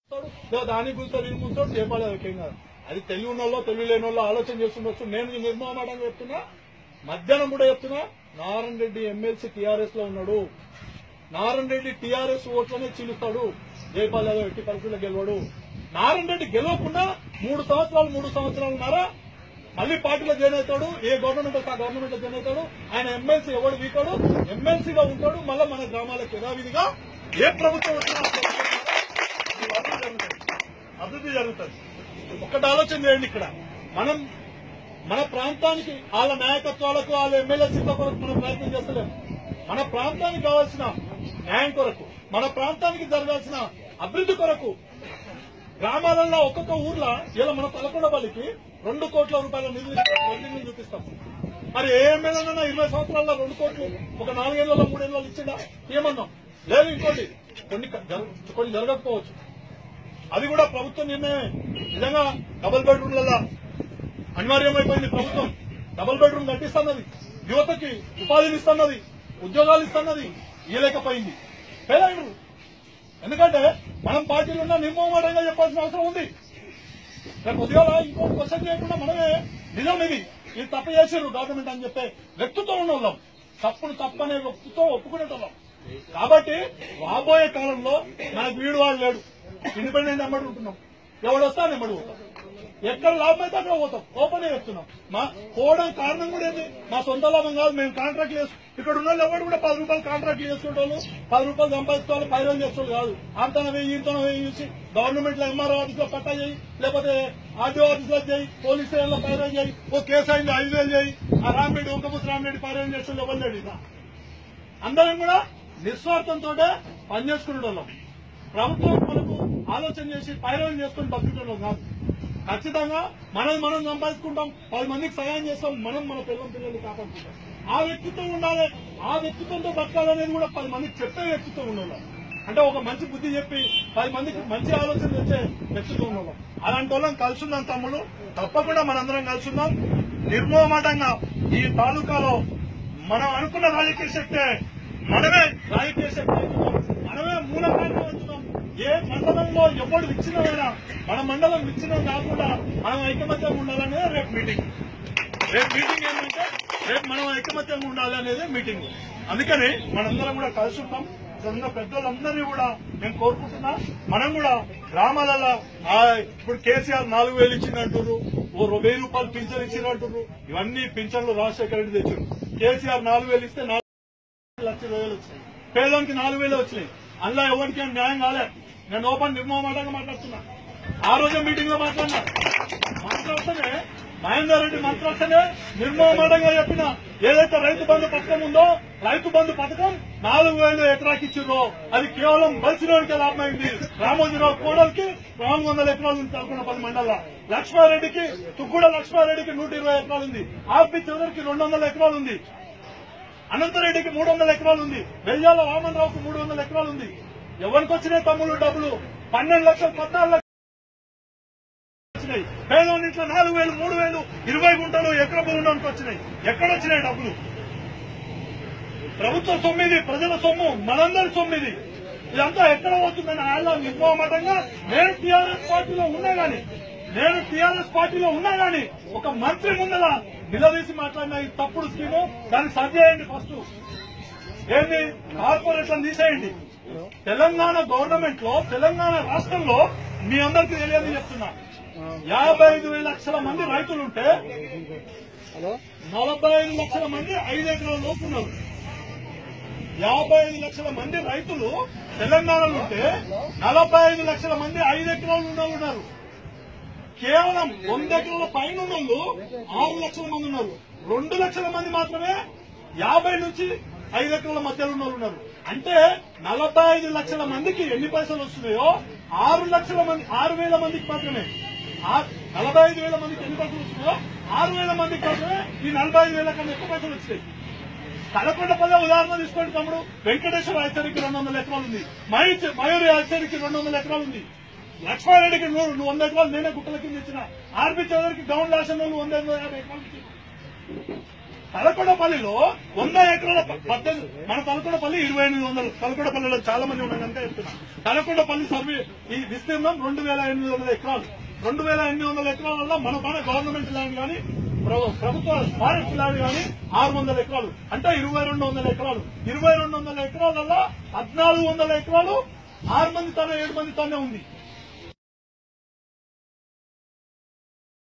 కూర్చోడు లేదా దానికి కూర్చో నేను కూర్చోడు చేపాలి ఏం కాదు అది తెలివి ఉన్న వాళ్ళు తెలివి లేని వాళ్ళు ఆలోచన చేస్తుండొచ్చు నేను నిర్మమాటంగా చెప్తున్నా మధ్యాహ్నం కూడా చెప్తున్నా నారాయణ రెడ్డి ఎమ్మెల్సీ టీఆర్ఎస్ లో ఉన్నాడు నారాయణ రెడ్డి టీఆర్ఎస్ ఓట్లనే చిలుస్తాడు జయపాల్ యాదవ్ ఎట్టి పరిస్థితుల్లో గెలవడు నారాయణ రెడ్డి గెలవకుండా మూడు సంవత్సరాలు మూడు సంవత్సరాలు ఉన్నారా మళ్ళీ పార్టీలో జాయిన్ అవుతాడు ఏ గవర్నమెంట్ వస్తే ఆ గవర్నమెంట్ లో జాయిన్ అవుతాడు ఆయన ఎమ్మెల్సీ ఎవడు వీకాడు ఎమ్మెల్సీగా ఉంటాడు మళ్ళీ మన గ్రామాలకు యథావిధిగా ఏ ప్రభుత్వం వచ్చినా ఆ ప్రభుత్వం ద్వారా ఈ అభివృద్ధి జరుగుతుంది అభివృద్ధి జరుగుతుంది ఒక్కటి ఆలోచన చేయండి ఇక్కడ మనం మన ప్రాంతానికి వాళ్ళ నాయకత్వాలకు వాళ్ళ ఎమ్మెల్యే సీట్ల కొరకు మనం ప్రయత్నం చేస్తలేము మన ప్రాంతానికి కావాల్సిన న్యాయం కొరకు మన ప్రాంతానికి జరగాల్సిన అభివృద్ధి కొరకు గ్రామాలలో ఒక్కొక్క ఊర్లో ఇలా మన తలకొండపల్లికి రెండు కోట్ల రూపాయల నిధులు నిధులు చూపిస్తాం మరి ఏ ఎమ్మెల్యేనైనా ఇరవై సంవత్సరాల్లో రెండు కోట్లు ఒక నాలుగేళ్లలో మూడేళ్లలో ఇచ్చిందా ఏమన్నాం లేదు ఇంకోటి కొన్ని జర- కొన్ని జరగకపోవచ్చు అది కూడా ప్రభుత్వ నిర్ణయమే నిజంగా డబుల్ బెడ్రూమ్లలో అనివార్యమైపోయింది ప్రభుత్వం డబుల్ బెడ్రూమ్ కట్టిస్తున్నది యువతకి ఉపాధిని ఇస్తున్నది ఉద్యోగాలు ఇస్తున్నది ఇయ్యలేకపోయింది పేదలు ఎందుకంటే మనం పార్టీలు ఉన్న నిర్మోహమాటంగా చెప్పాల్సిన అవసరం ఉంది రేపు ఉద్యోగాల ఇంకోటి క్వశ్చన్ చేయకుండా మనమే నిజం ఇది ఇది తప్పు చేసారు గవర్నమెంట్ అని చెప్పే వ్యక్తితో ఉన్న వాళ్ళం తప్పును తప్పనే వ్యక్తితో ఒప్పుకునేటోళ్ళం కాబట్టి రాబోయే కాలంలో మనకు వీడు వాడు లేడు ఇండిపెండెంట్ నెంబర్ ఉంటున్నాం ఎవడు వస్తా నెంబర్ పోతాం ఎక్కడ లాభం అయితే అక్కడ పోతాం ఓపెన్ చెప్తున్నాం మా పోవడం కారణం కూడా ఏంది మా సొంత లాభం కాదు మేము కాంట్రాక్ట్ చేసు ఇక్కడ ఉన్న వాళ్ళు ఎవరు కూడా పది రూపాయలు కాంట్రాక్ట్ చేసుకుంటారు పది రూపాయలు సంపాదించుకోవాలి పది రోజులు చేసుకోవాలి కాదు అంతన వెయ్యి ఇంతన వెయ్యి చూసి గవర్నమెంట్ లో ఎంఆర్ఓ ఆఫీస్ లో పట్టా చేయి లేకపోతే ఆర్డీఓ ఆఫీస్ లో చేయి పోలీస్ స్టేషన్ లో పైరవం చేయి ఓ కేసు అయింది ఐదు వేలు చేయి ఆ రామిరెడ్డి ఒక్కముద్దు రామిరెడ్డి పైరవం చేస్తుంది ఎవరు లేడు ఇక. అందరం కూడా నిస్వార్థంతో పనిచేసుకునే వాళ్ళం ప్రభుత్వం మనకు ఆలోచన చేసి పైరవం చేసుకుని బతుకుతున్నాం కాదు ఖచ్చితంగా మనం మనం సంపాదించుకుంటాం పది మందికి సహాయం చేస్తాం మనం మన పిల్లల పిల్లల్ని కాపాడుకుంటాం ఆ వ్యక్తిత్వం ఉండాలి ఆ వ్యక్తిత్వంతో బతకాలనేది కూడా పది మందికి చెప్పే వ్యక్తిత్వం ఉండాలి అంటే ఒక మంచి బుద్ధి చెప్పి పది మందికి మంచి ఆలోచన తెచ్చే వ్యక్తిత్వం ఉండాలి అలాంటి వాళ్ళని కలుసున్నాం తమ్ముడు తప్పకుండా మనందరం కలుసున్నాం నిర్మోహమాటంగా ఈ తాలూకాలో మనం అనుకున్న రాజకీయ శక్తే మనమే రాజకీయ శక్తి అవుతున్నాం. మనమే మూల కారణం అవుతున్నాం ఏ మండలంలో ఎవడు విచ్ఛిన్నమైనా మన మండలం విచ్ఛిన్నం కాకుండా మనం ఐకమత్యంగా ఉండాలనేది రేపు మీటింగ్ రేపు మీటింగ్ ఏంటంటే రేపు మనం ఐకమత్యంగా ఉండాలి అనేది మీటింగ్ అందుకని మనందరం కూడా కలిసి ఉంటాం ఇక్కడ ఉన్న పెద్దలందరినీ కూడా నేను కోరుకుంటున్నా మనం కూడా గ్రామాలలో ఆ ఇప్పుడు కేసీఆర్ నాలుగు వేలు ఇచ్చిందంటారు ఓ రూ- వెయ్యి రూపాయలు పింఛన్ ఇచ్చినట్టు ఇవన్నీ పింఛన్లు రాజశేఖర రెడ్డి తెచ్చారు కేసీఆర్ నాలుగు వేలు ఇస్తే నాలుగు లక్ష ఇరవై వేలు వచ్చినాయి పేదలకు నాలుగు వేలు వచ్చినాయి అందులో ఎవరికి ఏం న్యాయం కాలే నేను ఓపెన్ నిర్మమాటంగా మాట్లాడుతున్నా ఆ రోజే మీటింగ్ లో మాట్లాడినా మాట్లాడితేనే మహేందర్ రెడ్డి మంత్రాలతోనే నిర్మమాటంగా చెప్పిన ఏదైతే రైతు బంధు పథకం ఉందో రైతు బంధు పథకం నాలుగు వేలు ఎకరాకి ఇచ్చిర్రో అది కేవలం బలిసినోడికే లాభమైంది రామోజీరావు కోడలికి నాలుగు వందల ఎకరాలు ఉంది తలకొండ పది మండల లక్ష్మారెడ్డికి తుక్కుడ లక్ష్మారెడ్డికి నూట ఇరవై ఎకరాలు ఉంది ఆర్పి చౌదరికి రెండు వందల ఎకరాలు ఉంది అనంతరెడ్డికి మూడు వందల ఎకరాలు ఉంది వెయ్యాల వామన్ రావుకి మూడు వందల ఎకరాలు ఉంది ఎవరికి వచ్చినాయి తమ్ముళ్ళు డబ్బులు పన్నెండు లక్షలు పద్నాలుగు లక్షలు వచ్చినాయి పేదోని ఇంట్లో నాలుగు వేలు మూడు వేలు ఇరవై గుంటలు ఎకర భూమికి వచ్చినాయి ఎక్కడ వచ్చినాయి డబ్బులు ప్రభుత్వ సొమ్మిది ప్రజల సొమ్ము మనందరి సొమ్మిది ఇదంతా ఎక్కడ పోతుందని ఆయన నిర్మోహమాటంగా నేను టీఆర్ఎస్ పార్టీలో ఉన్నా గాని నేను టీఆర్ఎస్ పార్టీలో ఉన్నా గాని ఒక మంత్రి ముందర నిలదీసి మాట్లాడిన ఈ తప్పుడు స్కీము దాన్ని సరి చేయండి ఫస్ట్ ఏంది కార్పొరేషన్ తీసేయండి తెలంగాణ గవర్నమెంట్ లో తెలంగాణ రాష్ట్రంలో మీ అందరికీ తెలియదు చెప్తున్నా యాభై ఐదు వేల లక్షల మంది రైతులుంటే నలభై ఐదు లక్షల మంది ఐదు ఎకరాల లోపు ఉన్నారు యాభై ఐదు లక్షల మంది రైతులు తెలంగాణలో ఉంటే నలభై ఐదు లక్షల మంది ఐదు ఎకరాలు ఉన్న వాళ్ళు ఉన్నారు కేవలం వంద ఎకరాల పైన ఉన్న వాళ్ళు ఆరు లక్షల మంది ఉన్నారు రెండు లక్షల మంది మాత్రమే యాభై నుంచి ఐదు ఎకరాల మధ్యలో ఉన్న వాళ్ళు ఉన్నారు అంటే నలభై ఐదు లక్షల మందికి ఎన్ని పైసలు వస్తున్నాయో ఆరు లక్షల మంది ఆరు వేల మందికి మాత్రమే ఆ- నలభై ఐదు వేల మందికి ఎన్ని పైసలు వస్తున్నాయో ఆరు వేల మందికి మాత్రమే ఈ నలభై ఐదు వేల కన్నా ఎక్కువ పైసలు వచ్చినాయి కలకొండపల్లె ఉదాహరణ తీసుకోండి తమ్ముడు వెంకటేశ్వర ఆచార్యకి రెండు వందల ఎకరాలు ఉంది మయూరి మయూరి ఆచార్యకి రెండు వందల ఎకరాలు ఉంది లక్ష్మారెడ్డికి నువ్వు నువ్వు వంద ఎకరాలు నేనే గుట్టల కింద ఇచ్చిన ఆర్బి చౌదరికి గౌండ్ లాషన్ నువ్వు వంద యాభై ఎకరాలు ఇచ్చిన తలకొండపల్లిలో వంద ఎకరాల ప- పద్దెనిమిది మన తలకొండపల్లి ఇరవై ఎనిమిది వందలు తలకొండపల్లిలో చాలా మంది ఉన్నాం కనుక చెప్తున్నా కనకొండపల్లి సర్వే ఈ విస్తీర్ణం రెండు వేల ఎనిమిది వందల ఎకరాలు రెండు వేల ఎనిమిది వందల ఎకరాలలో మన మన గవర్నమెంట్ ల్యాండ్ కానీ ప్రభుత్వ ఫారెస్ట్ ల్యాండ్ కానీ ఆరు వందల ఎకరాలు అంటే ఇరవై రెండు వందల ఎకరాలు ఇరవై రెండు వందల ఎకరాలలో పద్నాలుగు వందల ఎకరాలు ఆరు మంది తన ఏడు మంది తనే ఉంది